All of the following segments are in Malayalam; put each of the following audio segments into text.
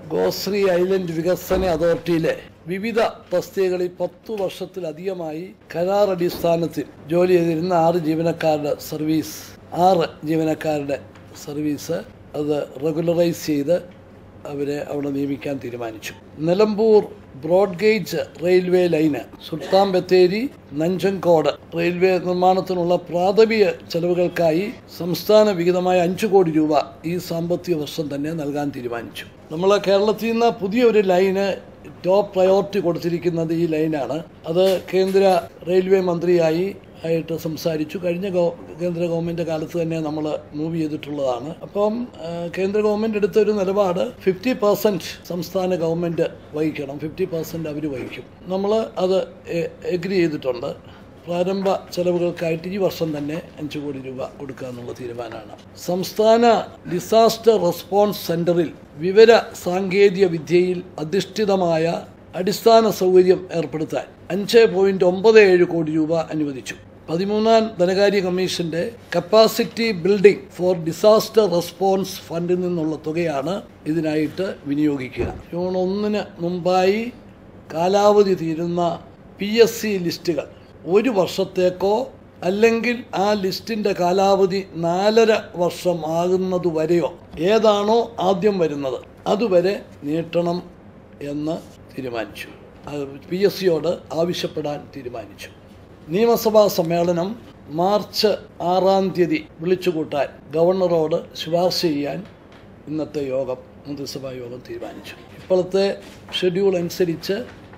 ഗോശ്രീ ഐലൻഡ് വികസന അതോറിറ്റിയിലെ വിവിധ തസ്തികകളിൽ പത്തു വർഷത്തിലധികമായി കരാർ അടിസ്ഥാനത്തിൽ ജോലി ചെയ്തിരുന്ന ആറ് ജീവനക്കാരുടെ സർവീസ് ആറ് ജീവനക്കാരുടെ സർവീസ് അത് റെഗുലറൈസ് ചെയ്ത് അവരെ അവിടെ നിയമിക്കാൻ തീരുമാനിച്ചു നിലമ്പൂർ ബ്രോഡ് ഗേജ് റെയിൽവേ ലൈന് സുൽത്താൻ ബത്തേരി നഞ്ചങ്കോട് റെയിൽവേ നിർമ്മാണത്തിനുള്ള പ്രാഥമിക ചെലവുകൾക്കായി സംസ്ഥാന വിഹിതമായ അഞ്ചു കോടി രൂപ ഈ സാമ്പത്തിക വർഷം തന്നെ നൽകാൻ തീരുമാനിച്ചു നമ്മൾ കേരളത്തിൽ നിന്ന് പുതിയൊരു ലൈന് ടോപ്പ് പ്രയോറിറ്റി കൊടുത്തിരിക്കുന്നത് ഈ ലൈനാണ് അത് കേന്ദ്ര റെയിൽവേ മന്ത്രിയായി ആയിട്ട് സംസാരിച്ചു കഴിഞ്ഞ ഗവ കേന്ദ്ര ഗവൺമെൻറ് കാലത്ത് തന്നെ നമ്മൾ മൂവ് ചെയ്തിട്ടുള്ളതാണ് അപ്പം ആ, കേന്ദ്ര ഗവൺമെൻറ് എടുത്തൊരു നിലപാട് ഫിഫ്റ്റി പെർസെൻറ്റ് സംസ്ഥാന ഗവൺമെൻറ് വഹിക്കണം ഫിഫ്റ്റി പെർസെൻറ്റ് അവർ വഹിക്കും നമ്മൾ അത് എഗ്രി ചെയ്തിട്ടുണ്ട് പ്രാരംഭ ചെലവുകൾക്കായിട്ട് ഈ വർഷം തന്നെ അഞ്ച് കോടി രൂപ കൊടുക്കുക എന്നുള്ള തീരുമാനമാണ് സംസ്ഥാന ഡിസാസ്റ്റർ റെസ്പോൺസ് സെന്ററിൽ വിവര സാങ്കേതിക വിദ്യയിൽ അധിഷ്ഠിതമായ അടിസ്ഥാന സൗകര്യം ഏർപ്പെടുത്താൻ അഞ്ച് പോയിന്റ് ഒമ്പത് ഏഴ് കോടി രൂപ അനുവദിച്ചു പതിമൂന്നാം ധനകാര്യ കമ്മീഷന്റെ capacity building for disaster response ഫണ്ടിൽ നിന്നുള്ള തുകയാണ് ഇതിനായിട്ട് വിനിയോഗിക്കുക ജൂൺ ഒന്നിന് മുമ്പായി കാലാവധി തീരുന്ന പി എസ് സി ലിസ്റ്റുകൾ ഒരു വർഷത്തേക്കോ അല്ലെങ്കിൽ ആ ലിസ്റ്റിൻ്റെ കാലാവധി നാലര വർഷം ആകുന്നത് വരെയോ ഏതാണോ ആദ്യം വരുന്നത് അതുവരെ നീട്ടണം എന്ന് തീരുമാനിച്ചു പി എസ് സിയോട് ആവശ്യപ്പെടാൻ തീരുമാനിച്ചു നിയമസഭാ സമ്മേളനം മാർച്ച് ആറാം തീയതി വിളിച്ചുകൂട്ടാൻ ഗവർണറോട് ശുപാർശ ചെയ്യാൻ ഇന്നത്തെ യോഗം മന്ത്രിസഭാ യോഗം തീരുമാനിച്ചു ഇപ്പോഴത്തെ ഷെഡ്യൂൾ അനുസരിച്ച്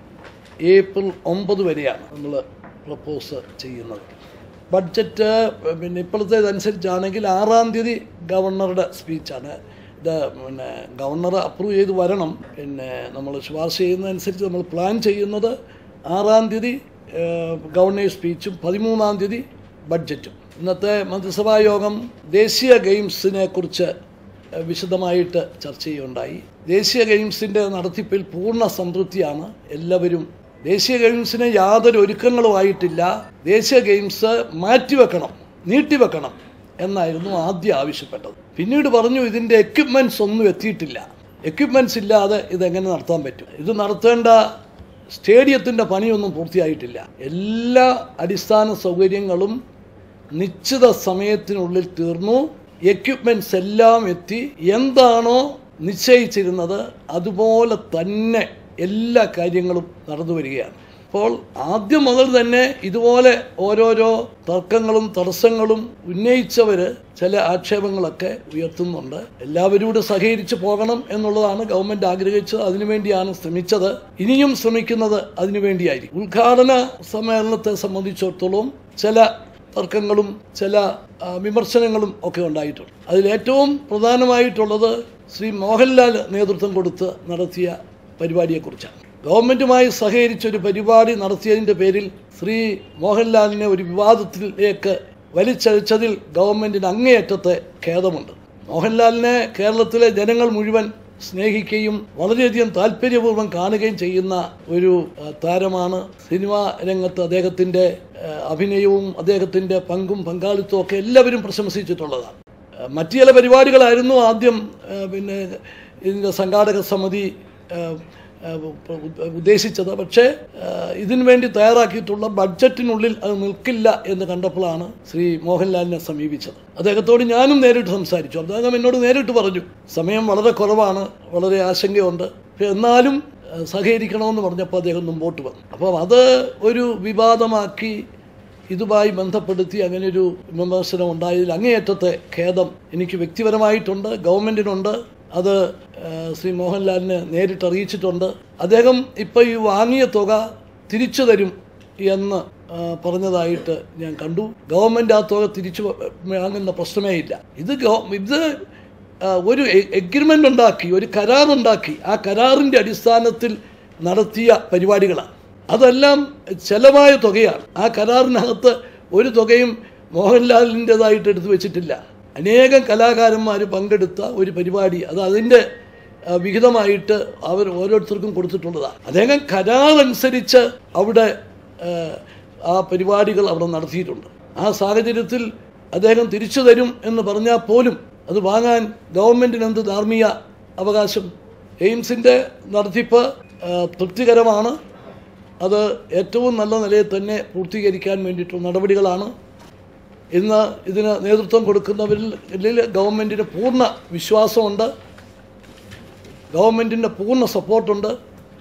ഏപ്രിൽ ഒമ്പത് വരെയാണ് നമ്മൾ പ്രപ്പോസ് ചെയ്യുന്നത് ബഡ്ജറ്റ് പിന്നെ ഇപ്പോഴത്തേതനുസരിച്ചാണെങ്കിൽ ആറാം തീയതി ഗവർണറുടെ സ്പീച്ചാണ് ഇത് പിന്നെ ഗവർണർ അപ്രൂവ് ചെയ്ത് വരണം പിന്നെ നമ്മൾ ശുപാർശ ചെയ്യുന്നതനുസരിച്ച് നമ്മൾ പ്ലാൻ ചെയ്യുന്നത് ആറാം തീയതി ഗവർണേഴ്സ് സ്പീച്ചും പതിമൂന്നാം തീയതി ബഡ്ജറ്റും ഇന്നത്തെ മന്ത്രിസഭാ യോഗം ദേശീയ ഗെയിംസിനെ കുറിച്ച് ഏഹ് വിശദമായിട്ട് ചർച്ച ചെയ്യുകയുണ്ടായി ദേശീയ ഗെയിംസിൻ്റെ നടത്തിപ്പിൽ പൂർണ്ണ സംതൃപ്തിയാണ് എല്ലാവരും ദേശീയ ഗെയിംസിന് യാതൊരു ഒരുക്കങ്ങളുമായിട്ടില്ല ദേശീയ ഗെയിംസ് മാറ്റിവെക്കണം നീട്ടിവെക്കണം എന്നായിരുന്നു ആദ്യം ആവശ്യപ്പെട്ടത് പിന്നീട് പറഞ്ഞു ഇതിൻ്റെ എക്യുപ്മെൻറ്റ്സ് ഒന്നും എത്തിയിട്ടില്ല എക്യുപ്മെൻറ്റ്സ് ഇല്ലാതെ ഇതെങ്ങനെ നടത്താൻ പറ്റും ഇത് നടത്തേണ്ട സ്റ്റേഡിയത്തിൻ്റെ പണിയൊന്നും പൂർത്തിയായിട്ടില്ല എല്ലാ അടിസ്ഥാന സൗകര്യങ്ങളും നിശ്ചിത സമയത്തിനുള്ളിൽ തീർന്നു എക്യുപ്മെൻറ്റ്സ് എല്ലാം എത്തി എന്താണോ നിശ്ചയിച്ചിരുന്നത് അതുപോലെ തന്നെ എല്ലാ കാര്യങ്ങളും നടന്നു വരികയാണ് അപ്പോൾ ആദ്യം മുതൽ തന്നെ ഇതുപോലെ ഓരോരോ തർക്കങ്ങളും തടസ്സങ്ങളും ഉന്നയിച്ചവർ ചില ആക്ഷേപങ്ങളൊക്കെ ഉയർത്തുന്നുണ്ട് എല്ലാവരോടും സഹകരിച്ച് പോകണം എന്നുള്ളതാണ് ഗവൺമെന്റ് ആഗ്രഹിച്ചത് അതിനുവേണ്ടിയാണ് ശ്രമിച്ചത് ഇനിയും ശ്രമിക്കുന്നത് അതിനുവേണ്ടിയായിരിക്കും ഉദ്ഘാടന സമ്മേളനത്തെ സംബന്ധിച്ചിടത്തോളം ചില തർക്കങ്ങളും ചില ആ, വിമർശനങ്ങളും ഒക്കെ ഉണ്ടായിട്ടുണ്ട് അതിലേറ്റവും പ്രധാനമായിട്ടുള്ളത് ശ്രീ മോഹൻലാൽ നേതൃത്വം കൊടുത്ത് നടത്തിയ പരിപാടിയെക്കുറിച്ചാണ് ഗവൺമെൻറ്റുമായി സഹകരിച്ച് ഒരു പരിപാടി നടത്തിയതിൻ്റെ പേരിൽ ശ്രീ മോഹൻലാലിനെ ഒരു വിവാദത്തിലേക്ക് വലിച്ചഴിച്ചതിൽ ഗവൺമെൻറ്റിന് അങ്ങേയറ്റത്തെ ഖേദമുണ്ട് മോഹൻലാലിനെ കേരളത്തിലെ ജനങ്ങൾ മുഴുവൻ സ്നേഹിക്കുകയും വളരെയധികം താല്പര്യപൂർവ്വം കാണുകയും ചെയ്യുന്ന ഒരു ആ, താരമാണ് സിനിമാ രംഗത്ത് അദ്ദേഹത്തിൻ്റെ ആ, അഭിനയവും അദ്ദേഹത്തിൻ്റെ പങ്കും പങ്കാളിത്തവും ഒക്കെ എല്ലാവരും പ്രശംസിച്ചിട്ടുള്ളതാണ് ആ, മറ്റു ചില പരിപാടികളായിരുന്നു ആദ്യം ആ, പിന്നെ ഇതിൻ്റെ സംഘാടക സമിതി ആ, ആ, ഉ- ഉദ്ദേശിച്ചത് പക്ഷേ ആ, ഇതിനു വേണ്ടി തയ്യാറാക്കിയിട്ടുള്ള ബഡ്ജറ്റിനുള്ളിൽ അത് നിൽക്കില്ല എന്ന് കണ്ടപ്പോഴാണ് ശ്രീ മോഹൻലാലിനെ സമീപിച്ചത് അദ്ദേഹത്തോട് ഞാനും നേരിട്ട് സംസാരിച്ചു അദ്ദേഹം എന്നോട് നേരിട്ട് പറഞ്ഞു സമയം വളരെ കുറവാണ് വളരെ ആശങ്കയുണ്ട് പക്ഷേ എന്നാലും ആ, സഹകരിക്കണമെന്ന് പറഞ്ഞപ്പോൾ അദ്ദേഹം മുമ്പോട്ട് വന്നു അപ്പോൾ അത് ഒരു വിവാദമാക്കി ഇതുമായി ബന്ധപ്പെടുത്തി അങ്ങനെ ഒരു വിമർശനം ഉണ്ടായതിൽ അങ്ങേയറ്റത്തെ ഖേദം എനിക്ക് വ്യക്തിപരമായിട്ടുണ്ട് ഗവൺമെൻറ്റിനുണ്ട് അത് ആ, ശ്രീ മോഹൻലാലിനെ നേരിട്ട് അറിയിച്ചിട്ടുണ്ട് അദ്ദേഹം ഇപ്പോൾ ഈ വാങ്ങിയ തുക തിരിച്ചു തരും എന്ന് ആ, പറഞ്ഞതായിട്ട് ഞാൻ കണ്ടു ഗവൺമെൻറ് ആ തുക തിരിച്ചു വാങ്ങുന്ന പ്രശ്നമേ ഇല്ല ഇത് ഗവ- ഇത് ആ, ഒരു എഗ്രിമെൻ്റ് ഉണ്ടാക്കി ഒരു കരാറുണ്ടാക്കി ആ കരാറിൻ്റെ അടിസ്ഥാനത്തിൽ നടത്തിയ പരിപാടികളാണ് അതെല്ലാം ചെലവായ തുകയാണ് ആ കരാറിനകത്ത് ഒരു തുകയും മോഹൻലാലിൻ്റെതായിട്ട് എടുത്തു വെച്ചിട്ടില്ല അനേകം കലാകാരന്മാർ പങ്കെടുത്ത ഒരു പരിപാടി അത് അതിൻ്റെ ആ, വിഹിതമായിട്ട് അവർ ഓരോരുത്തർക്കും കൊടുത്തിട്ടുള്ളതാണ് അദ്ദേഹം കരാറനുസരിച്ച് അവിടെ ആ, ആ പരിപാടികൾ അവിടെ നടത്തിയിട്ടുണ്ട് ആ സാഹചര്യത്തിൽ അദ്ദേഹം തിരിച്ചു തരും എന്ന് പറഞ്ഞാൽ പോലും അത് വാങ്ങാൻ ഗവൺമെൻറ്റിന് എന്ത് ധാർമ്മിക അവകാശം എയിംസിൻ്റെ നടത്തിപ്പ് ആ, തൃപ്തികരമാണ് അത് ഏറ്റവും നല്ല നിലയിൽ തന്നെ പൂർത്തീകരിക്കാൻ വേണ്ടിയിട്ടുള്ള നടപടികളാണ് ഇന്ന് ഇതിന് നേതൃത്വം കൊടുക്കുന്നവരിൽ ഗവൺമെൻറ്റിന് പൂർണ്ണ വിശ്വാസമുണ്ട് ഗവൺമെൻറ്റിൻ്റെ പൂർണ്ണ സപ്പോർട്ടുണ്ട്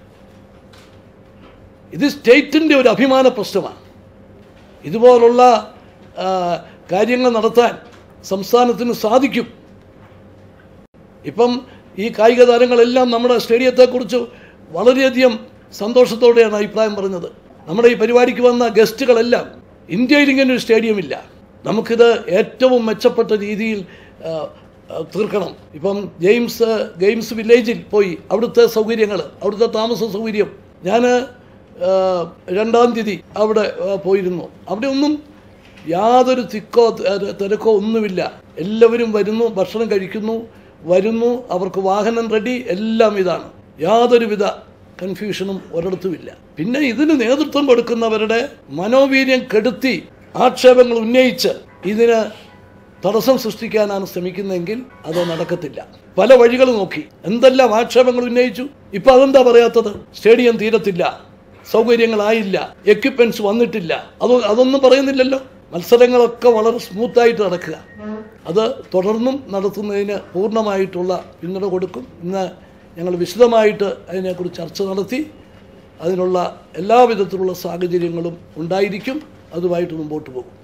ഇത് സ്റ്റേറ്റിൻ്റെ ഒരു അഭിമാന പ്രശ്നമാണ് ഇതുപോലുള്ള ആ, കാര്യങ്ങൾ നടത്താൻ സംസ്ഥാനത്തിന് സാധിക്കും ഇപ്പം ഈ കായിക താരങ്ങളെല്ലാം നമ്മുടെ സ്റ്റേഡിയത്തെക്കുറിച്ച് വളരെയധികം സന്തോഷത്തോടെയാണ് അഭിപ്രായം പറഞ്ഞത് നമ്മുടെ ഈ പരിപാടിക്ക് വന്ന ഗസ്റ്റുകളെല്ലാം ഇന്ത്യയിൽ ഇങ്ങനെ ഒരു സ്റ്റേഡിയം ഇല്ല നമുക്കിത് ഏറ്റവും മെച്ചപ്പെട്ട രീതിയിൽ ആ, ആ, തീർക്കണം ഇപ്പം ജെയിംസ് ഗെയിംസ് വില്ലേജിൽ പോയി അവിടുത്തെ സൗകര്യങ്ങൾ അവിടുത്തെ താമസ സൗകര്യം ഞാൻ രണ്ടാം തീയതി അവിടെ ആ, പോയിരുന്നു അവിടെ ഒന്നും യാതൊരു തിക്കോ ത- തിരക്കോ ഒന്നുമില്ല എല്ലാവരും വരുന്നു ഭക്ഷണം കഴിക്കുന്നു വരുന്നു അവർക്ക് വാഹനം റെഡി എല്ലാം ഇതാണ് യാതൊരുവിധ കൺഫ്യൂഷനും ഒരിടത്തുമില്ല പിന്നെ ഇതിന് നേതൃത്വം കൊടുക്കുന്നവരുടെ മനോവീര്യം കെടുത്തി ആക്ഷേപങ്ങൾ ഉന്നയിച്ച് ഇതിന് തടസ്സം സൃഷ്ടിക്കാനാണ് ശ്രമിക്കുന്നതെങ്കിൽ അത് നടക്കത്തില്ല പല വഴികൾ നോക്കി എന്തെല്ലാം ആക്ഷേപങ്ങൾ ഉന്നയിച്ചു ഇപ്പൊ അതെന്താ പറയാത്തത് സ്റ്റേഡിയം തീരത്തില്ല സൗകര്യങ്ങളായില്ല എക്യുപ്മെന്റ്സ് വന്നിട്ടില്ല അത് അതൊന്നും പറയുന്നില്ലല്ലോ മത്സരങ്ങളൊക്കെ വളരെ സ്മൂത്തായിട്ട് നടക്കുക അത് തുടർന്നും നടത്തുന്നതിന് പൂർണ്ണമായിട്ടുള്ള പിന്തുണ കൊടുക്കും ഇന്ന് ഞങ്ങൾ വിശദമായിട്ട് അതിനെക്കുറിച്ച് ചർച്ച നടത്തി അതിനുള്ള എല്ലാവിധത്തിലുള്ള സാഹചര്യങ്ങളും ഉണ്ടായിരിക്കും അതുമായിട്ട് മുമ്പോട്ട് പോകും